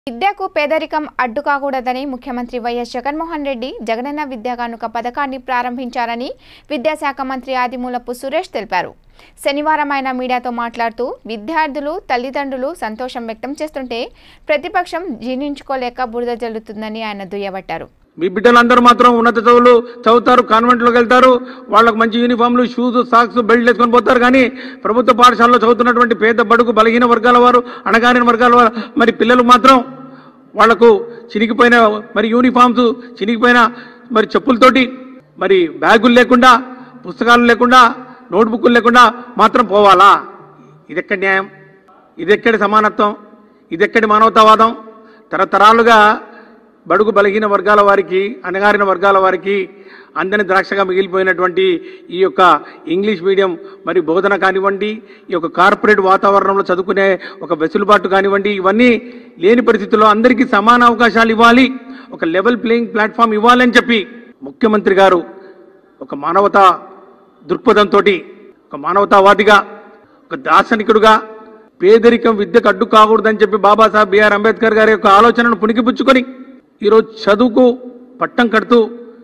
విద్యకు పేదరికం అడ్డు కాకూడదని ముఖ్యమంత్రి వైఎస్ జగన్మోహన్ రెడ్డి జగనన్న విద్యా కానుక పథకాన్ని ప్రారంభించారని విద్యాశాఖ మంత్రి ఆదిమూలపు సురేష్ తెలిపారు శనివారం ఆయన మీడియాతో మాట్లాడుతూ విద్యార్థులు తల్లిదండ్రులు సంతోషం వ్యక్తం చేస్తుంటే ప్రతిపక్షం జీర్ణించుకోలేక బురద జల్లుతుందని ఆయన దుయ్యబట్టారు మీ బిడ్డలందరూ మాత్రం ఉన్నత చదువులు చదువుతారు కాన్వెంట్లోకి వెళ్తారు వాళ్ళకు మంచి యూనిఫామ్లు షూస్ సాక్స్ బెల్ట్ వేసుకొని పోతారు కానీ ప్రభుత్వ పాఠశాలలో చదువుతున్నటువంటి పేద బడుగు బలహీన వర్గాల వారు అణగారిన వర్గాల వారు మరి పిల్లలు మాత్రం వాళ్లకు చినిగిపోయిన మరి యూనిఫామ్స్ చినిగిపోయిన మరి చెప్పులతోటి మరి బ్యాగులు లేకుండా పుస్తకాలు లేకుండా నోట్బుక్లు లేకుండా మాత్రం పోవాలా ఇదెక్కడి న్యాయం ఇదెక్కడి సమానత్వం ఇదెక్కడి మానవతావాదం తరతరాలుగా బడుగు బలహీన వర్గాల వారికి అణగారిన వర్గాల వారికి అందని ద్రాక్షగా మిగిలిపోయినటువంటి ఈ యొక్క ఇంగ్లీష్ మీడియం మరి బోధన కానివ్వండి ఈ యొక్క కార్పొరేట్ వాతావరణంలో చదువుకునే ఒక వెసులుబాటు కానివ్వండి ఇవన్నీ లేని పరిస్థితుల్లో అందరికీ సమాన అవకాశాలు ఇవ్వాలి ఒక లెవెల్ ప్లేయింగ్ ప్లాట్ఫామ్ ఇవ్వాలని చెప్పి ముఖ్యమంత్రి గారు ఒక మానవతా దృక్పథంతో ఒక మానవతావాదిగా ఒక దార్శనికుడుగా పేదరికం విద్యకు అడ్డు కాకూడదని చెప్పి బాబాసాహెబ్ బిఆర్ అంబేద్కర్ గారి యొక్క ఆలోచనను పుణికిపుచ్చుకొని ఈరోజు చదువుకు పట్టం కడుతూ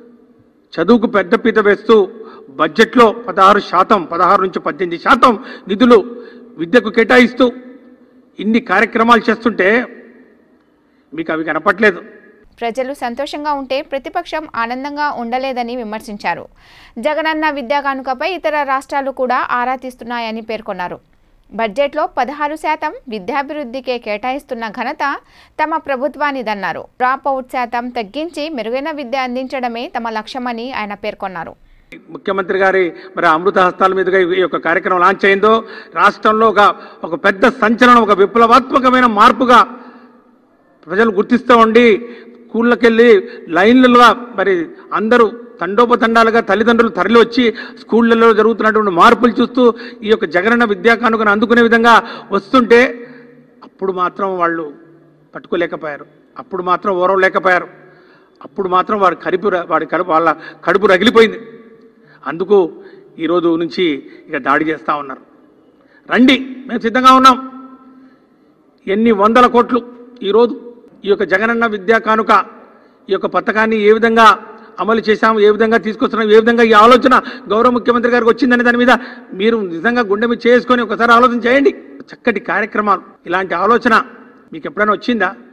చదువుకు పెద్దపీట వేస్తూ బడ్జెట్లో పదహారు శాతం పదహారు నుంచి పద్దెనిమిది శాతం నిధులు విద్యకు కేటాయిస్తూ ఇన్ని కార్యక్రమాలు చేస్తుంటే మీకు అవి కనపట్లేదు ప్రజలు సంతోషంగా ఉంటే ప్రతిపక్షం ఆనందంగా ఉండలేదని విమర్శించారు జగనన్న విద్యా కానుకపై ఇతర రాష్ట్రాలు కూడా ఆరా తీస్తున్నాయని పేర్కొన్నారు బడ్జెట్లో పదహారు శాతం విద్యాభివృద్ధికే కేటాయిస్తున్న ఘనత తమ ప్రభుత్వానిదన్నారు డ్రాప్ అవుట్ శాతం తగ్గించి మెరుగైన విద్య అందించడమే తమ లక్ష్యమని ఆయన పేర్కొన్నారు ముఖ్యమంత్రి గారి మరి అమృత హస్తాల మీదుగా ఈ యొక్క కార్యక్రమం లాంచ్ అయిందో రాష్ట్రంలో ఒక ఒక పెద్ద సంచలనం ఒక విప్లవాత్మకమైన మార్పుగా ప్రజలు గుర్తిస్తూ ఉండి స్కూళ్ళకెళ్ళి లైన్లుగా మరి అందరూ తండోపతండాలుగా తల్లిదండ్రులు తరలి వచ్చి స్కూళ్ళల్లో జరుగుతున్నటువంటి మార్పులు చూస్తూ ఈ యొక్క జగనన్న విద్యా కానుకను అందుకునే విధంగా వస్తుంటే అప్పుడు మాత్రం వాళ్ళు పట్టుకోలేకపోయారు అప్పుడు మాత్రం ఓరవలేకపోయారు అప్పుడు మాత్రం వాడి కడుపు ర- వాడి కడుపు వాళ్ళ కడుపు రగిలిపోయింది అందుకు ఈరోజు నుంచి ఇక దాడి చేస్తూ ఉన్నారు రండి మేము సిద్ధంగా ఉన్నాం ఎన్ని వందల కోట్లు ఈరోజు ఈ యొక్క జగనన్న విద్యా కానుక ఈ యొక్క పథకాన్ని ఏ విధంగా అమలు చేశాము ఏ విధంగా తీసుకొస్తున్నాం ఏ విధంగా ఈ ఆలోచన గౌరవ ముఖ్యమంత్రి గారికి వచ్చిందనే దాని మీద మీరు నిజంగా గుండె మీద చేసుకొని ఒకసారి ఆలోచన చేయండి చక్కటి కార్యక్రమాలు ఇలాంటి ఆలోచన మీకు ఎప్పుడైనా వచ్చిందా